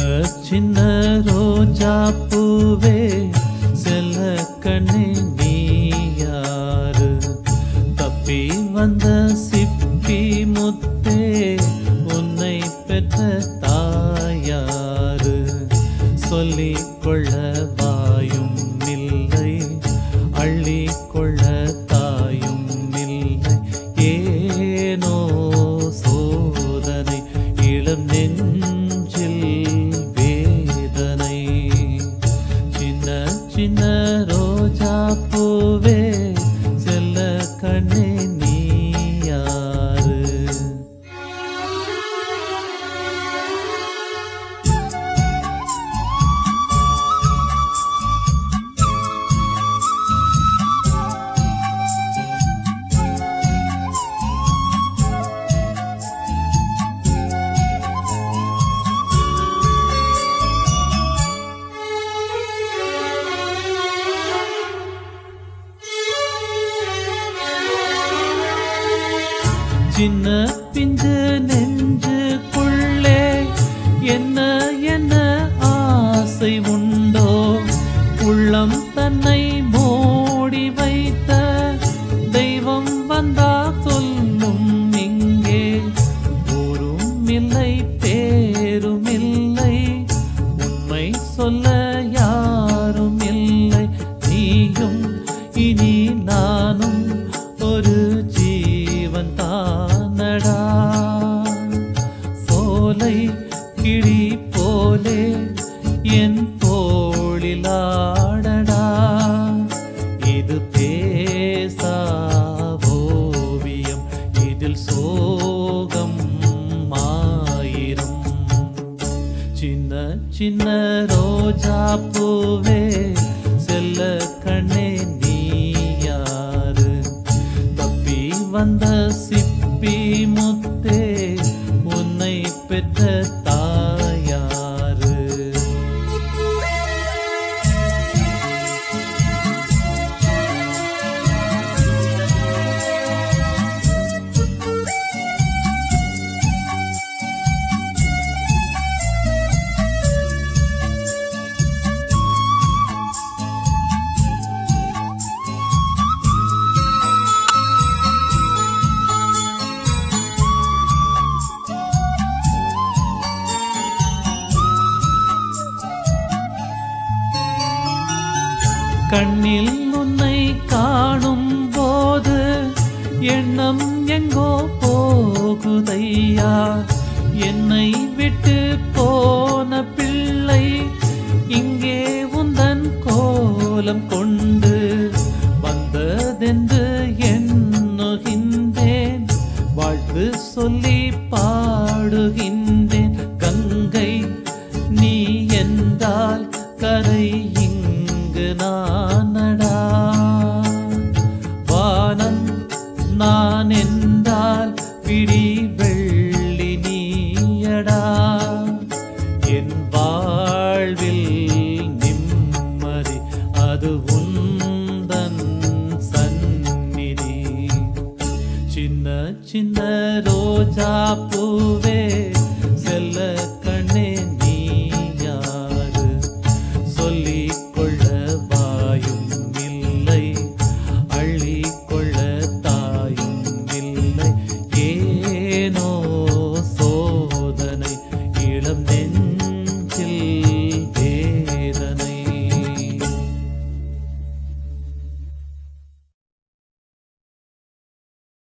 சின்ன ரோஜா பூவே செல்ல கண்ணே நீ யாரு தப்பி வந்த சிப்பி முத்தே உன்னை பெற்ற தாயாரு சொல்லிக் கொள்ள வாயும் இல்லை அள்ளி கொள்ள தாயும் இல்லை ஏனோ சோதனை இளம் நெஞ்சில் வேதனை சின்ன சின்ன ரோஜா பூவே செல்ல கண்ணே நீ யாரு சின்ன பிஞ்சு நெஞ்சுக்குள்ளே என்ன என்ன ஆசை உண்டோ உள்ளம் தன்னை மூடி வைத்த தெய்வம் வந்தா சொல்லும் இங்கே ஊரும் இல்லை பேரும் இல்லை உண்மை சொல்ல யாரும் இல்லை நீயும் இனி நானும் ஒரு ஜீவன் தானடா சோலை கிளி போலே என் தோளிலாடடா இது பேசா ஓவியம் இதில் சோகம் ஆயிரம் சின்ன சின்ன ரோஜா பூவே செல்ல கண்ணே நீ யாரு தப்பி வந்த சிப்பி முத்தே உன்னை பெற்ற தாயாரு கண்ணில் உன்னை காணும் போது எண்ணம் எங்கோ போகுதையா என்னை விட்டு போன பிள்ளை இங்கே உந்தன் கோலம் கொண்டு வந்ததென்று எண்ணுகின்றேன் வாழ்த்து சொல்லி பாடுகின்றேன் கங்கை நீ என்றால் கரை இங்கு நானடா வானம் நான் என்றால் பிடி வெள்ளி நீயடா என் வாழ்வில் நிம்மதி அது உந்தன் சந்நிதி சின்ன சின்ன ரோஜா பூவே